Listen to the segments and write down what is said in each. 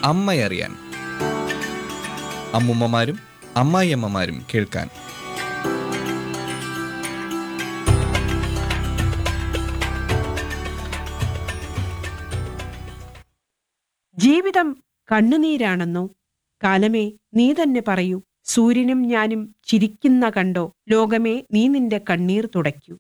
അമ്മയറിയാൻ അമ്മുമ്മമാരും അമ്മായിയമ്മമാരും കേൾക്കാൻ ജീവിതം കണ്ണുനീരാണെന്നോ കാലമേ നീ തന്നെ പറയൂ സൂര്യനും ഞാനും ചിരിക്കുന്ന കണ്ടോ ലോകമേ നീ നിന്റെ കണ്ണീർ തുടയ്ക്കൂ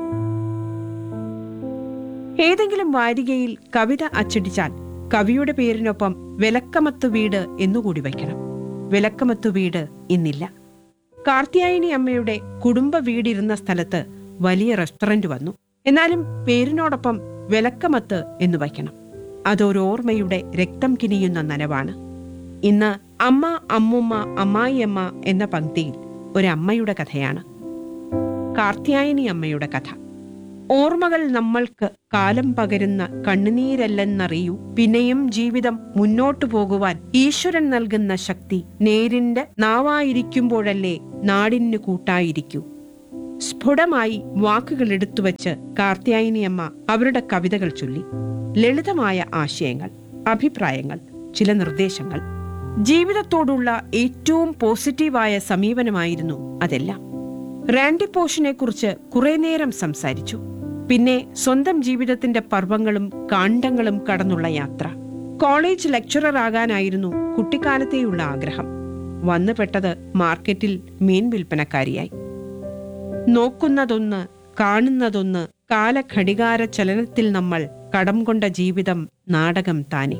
ഏതെങ്കിലും വാരികയിൽ കവിത അച്ചടിച്ചാൽ കവിയുടെ പേരിനൊപ്പം വിലക്കമത്തു വീട് എന്നുകൂടി വയ്ക്കണം വിലക്കമത്തു വീട് ഇന്നില്ല കാർത്തിയായനി അമ്മയുടെ കുടുംബ വീടിരുന്ന സ്ഥലത്ത് വലിയ റെസ്റ്റോറന്റ് വന്നു എന്നാലും പേരിനോടൊപ്പം വിലക്കമത്ത് എന്ന് വയ്ക്കണം അതൊരോർമ്മയുടെ രക്തം കിനിയുന്ന നനവാണ് ഇന്ന് അമ്മ അമ്മുമ്മ അമ്മായിയമ്മ എന്ന പങ്ക്തിയിൽ ഒരമ്മയുടെ കഥയാണ് കാർത്തിയായനി അമ്മയുടെ കഥ ഓർമ്മകൾ നമ്മൾക്ക് കാലം പകരുന്ന കണ്ണുനീരല്ലെന്നറിയൂ പിന്നെയും ജീവിതം മുന്നോട്ടു പോകുവാൻ ഈശ്വരൻ നൽകുന്ന ശക്തി നേരിന്റെ നാവായിരിക്കുമ്പോഴല്ലേ നാടിന് കൂട്ടായിരിക്കൂ സ്ഫുടമായി വാക്കുകൾ എടുത്തുവച്ച് കാർത്തിയായനിയമ്മ അവരുടെ കവിതകൾ ചൊല്ലി ലളിതമായ ആശയങ്ങൾ അഭിപ്രായങ്ങൾ ചില നിർദ്ദേശങ്ങൾ ജീവിതത്തോടുള്ള ഏറ്റവും പോസിറ്റീവായ സമീപനമായിരുന്നു അതെല്ലാം റാൻഡി പോഷനെ കുറിച്ച് കുറെ നേരം സംസാരിച്ചു പിന്നെ സ്വന്തം ജീവിതത്തിന്റെ പർവ്വങ്ങളും കാണ്ഡങ്ങളും കടന്നുള്ള യാത്ര കോളേജ് ലെക്ചറർ ആകാനായിരുന്നു കുട്ടിക്കാലത്തെയുള്ള ആഗ്രഹം വന്നുപെട്ടത് മാർക്കറ്റിൽ മീൻ വിൽപ്പനക്കാരിയായി നോക്കുന്നതൊന്ന് കാണുന്നതൊന്ന് കാലഘടികാര ചലനത്തിൽ നമ്മൾ കടം കൊണ്ട ജീവിതം നാടകം താനെ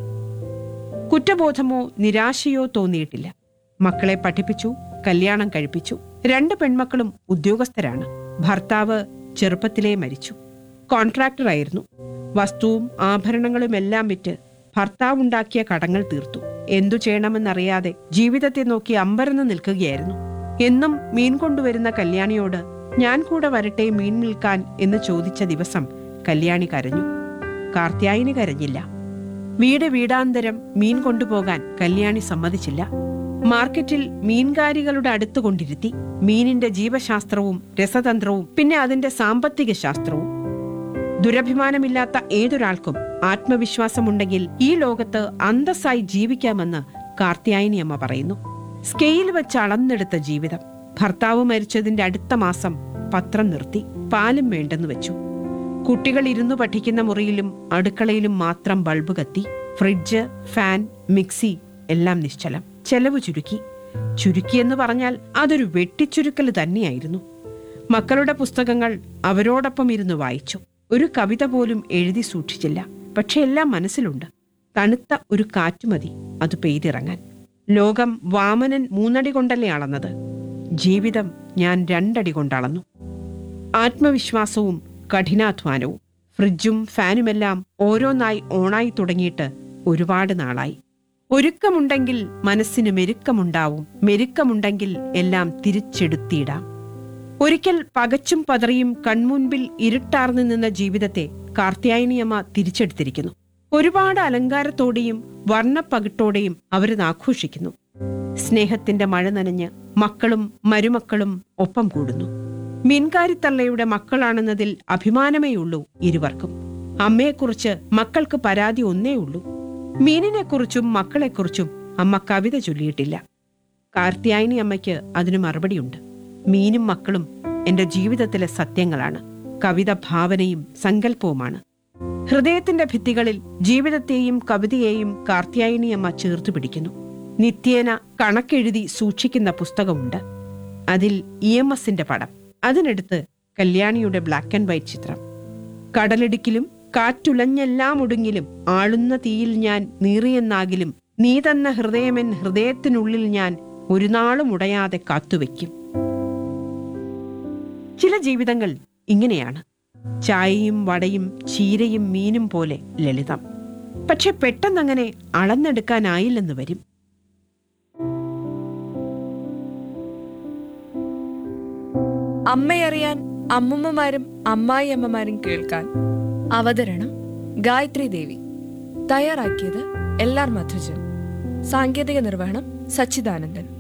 കുറ്റബോധമോ നിരാശയോ തോന്നിയിട്ടില്ല മക്കളെ പഠിപ്പിച്ചു കല്യാണം കഴിപ്പിച്ചു രണ്ട് പെൺമക്കളും ഉദ്യോഗസ്ഥരാണ് ഭർത്താവ് ചെറുപ്പത്തിലേ മരിച്ചു കോൺട്രാക്ടറായിരുന്നു വസ്തുവും ആഭരണങ്ങളും എല്ലാം വിറ്റ് ഭർത്താവ് ഉണ്ടാക്കിയ കടങ്ങൾ തീർത്തു എന്തു ചെയ്യണമെന്നറിയാതെ ജീവിതത്തെ നോക്കി അമ്പരന്ന് നിൽക്കുകയായിരുന്നു എന്നും മീൻ കൊണ്ടുവരുന്ന കല്യാണിയോട് ഞാൻ കൂടെ വരട്ടെ മീൻ വിൽക്കാൻ എന്ന് ചോദിച്ച ദിവസം കല്യാണി കരഞ്ഞു കാർത്യായനി കരഞ്ഞില്ല വീട് വീടാന്തരം മീൻ കൊണ്ടുപോകാൻ കല്യാണി സമ്മതിച്ചില്ല മാർക്കറ്റിൽ മീൻകാരികളുടെ അടുത്ത് കൊണ്ടിരുത്തി മീനിന്റെ ജീവശാസ്ത്രവും രസതന്ത്രവും പിന്നെ അതിന്റെ സാമ്പത്തിക ശാസ്ത്രവും ദുരഭിമാനമില്ലാത്ത ഏതൊരാൾക്കും ആത്മവിശ്വാസമുണ്ടെങ്കിൽ ഈ ലോകത്ത് അന്തസ്സായി ജീവിക്കാമെന്ന് കാർത്തിയായനി അമ്മ പറയുന്നു സ്കെയിൽ വെച്ച് അളന്നെടുത്ത ജീവിതം ഭർത്താവ് മരിച്ചതിന്റെ അടുത്ത മാസം പത്രം നിർത്തി പാലും വേണ്ടെന്ന് വെച്ചു കുട്ടികൾ ഇരുന്നു പഠിക്കുന്ന മുറിയിലും അടുക്കളയിലും മാത്രം ബൾബ് കത്തി ഫ്രിഡ്ജ് ഫാൻ മിക്സി എല്ലാം നിശ്ചലം ചെലവ് ചുരുക്കി ചുരുക്കിയെന്ന് പറഞ്ഞാൽ അതൊരു വെട്ടിച്ചുരുക്കൽ തന്നെയായിരുന്നു മക്കളുടെ പുസ്തകങ്ങൾ അവരോടൊപ്പം ഇരുന്ന് വായിച്ചു ഒരു കവിത പോലും എഴുതി സൂക്ഷിച്ചില്ല പക്ഷെ എല്ലാം മനസ്സിലുണ്ട് തണുത്ത ഒരു കാറ്റുമതി അത് പെയ്തിറങ്ങാൻ ലോകം വാമനൻ മൂന്നടി കൊണ്ടല്ലേ അളന്നത് ജീവിതം ഞാൻ രണ്ടടി കൊണ്ടളന്നു ആത്മവിശ്വാസവും കഠിനാധ്വാനവും ഫ്രിഡ്ജും ഫാനുമെല്ലാം ഓരോന്നായി ഓണായി തുടങ്ങിയിട്ട് ഒരുപാട് നാളായി ഒരുക്കമുണ്ടെങ്കിൽ മനസ്സിന് മെരുക്കമുണ്ടാവും മെരുക്കമുണ്ടെങ്കിൽ എല്ലാം തിരിച്ചെടുത്തിടാം ഒരിക്കൽ പകച്ചും പതറിയും കൺമുൻപിൽ ഇരുട്ടാർന്നു നിന്ന ജീവിതത്തെ കാർത്തിയായനിയമ്മ തിരിച്ചെടുത്തിരിക്കുന്നു ഒരുപാട് അലങ്കാരത്തോടെയും വർണ്ണപ്പകിട്ടോടെയും അവരിത് ആഘോഷിക്കുന്നു സ്നേഹത്തിന്റെ മഴ നനഞ്ഞ് മക്കളും മരുമക്കളും ഒപ്പം കൂടുന്നു മീൻകാരിത്തള്ളയുടെ മക്കളാണെന്നതിൽ അഭിമാനമേയുള്ളൂ ഇരുവർക്കും അമ്മയെക്കുറിച്ച് മക്കൾക്ക് പരാതി ഒന്നേ ഉള്ളൂ മീനിനെക്കുറിച്ചും മക്കളെക്കുറിച്ചും അമ്മ കവിത ചൊല്ലിയിട്ടില്ല കാർത്തിയായനി അമ്മയ്ക്ക് അതിന് മറുപടിയുണ്ട് മീനും മക്കളും എന്റെ ജീവിതത്തിലെ സത്യങ്ങളാണ് കവിത ഭാവനയും സങ്കല്പവുമാണ് ഹൃദയത്തിന്റെ ഭിത്തികളിൽ ജീവിതത്തെയും കവിതയെയും കാർത്തിയായനി അമ്മ ചേർത്തു പിടിക്കുന്നു നിത്യേന കണക്കെഴുതി സൂക്ഷിക്കുന്ന പുസ്തകമുണ്ട് അതിൽ ഇ എം എസിന്റെ പടം അതിനടുത്ത് കല്യാണിയുടെ ബ്ലാക്ക് ആൻഡ് വൈറ്റ് ചിത്രം കടലിടുക്കിലും കാറ്റുലഞ്ഞെല്ലാം ഒടുങ്ങിലും ആളുന്ന തീയിൽ ഞാൻ നീറിയെന്നാകിലും നീ തന്ന ഹൃദയമെൻ ഹൃദയത്തിനുള്ളിൽ ഞാൻ ഒരു നാളും ഉടയാതെ കാത്തുവെക്കും ചില ജീവിതങ്ങൾ ഇങ്ങനെയാണ് ചായയും വടയും ചീരയും മീനും പോലെ ലളിതം പക്ഷെ പെട്ടെന്നങ്ങനെ അളന്നെടുക്കാനായില്ലെന്ന് വരും അമ്മയറിയാൻ അമ്മുമ്മമാരും അമ്മായിയമ്മമാരും കേൾക്കാൻ അവതരണം ഗായത്രി ദേവി തയ്യാറാക്കിയത് എൽ ആർ മധുജൻ സാങ്കേതിക നിർവഹണം സച്ചിദാനന്ദൻ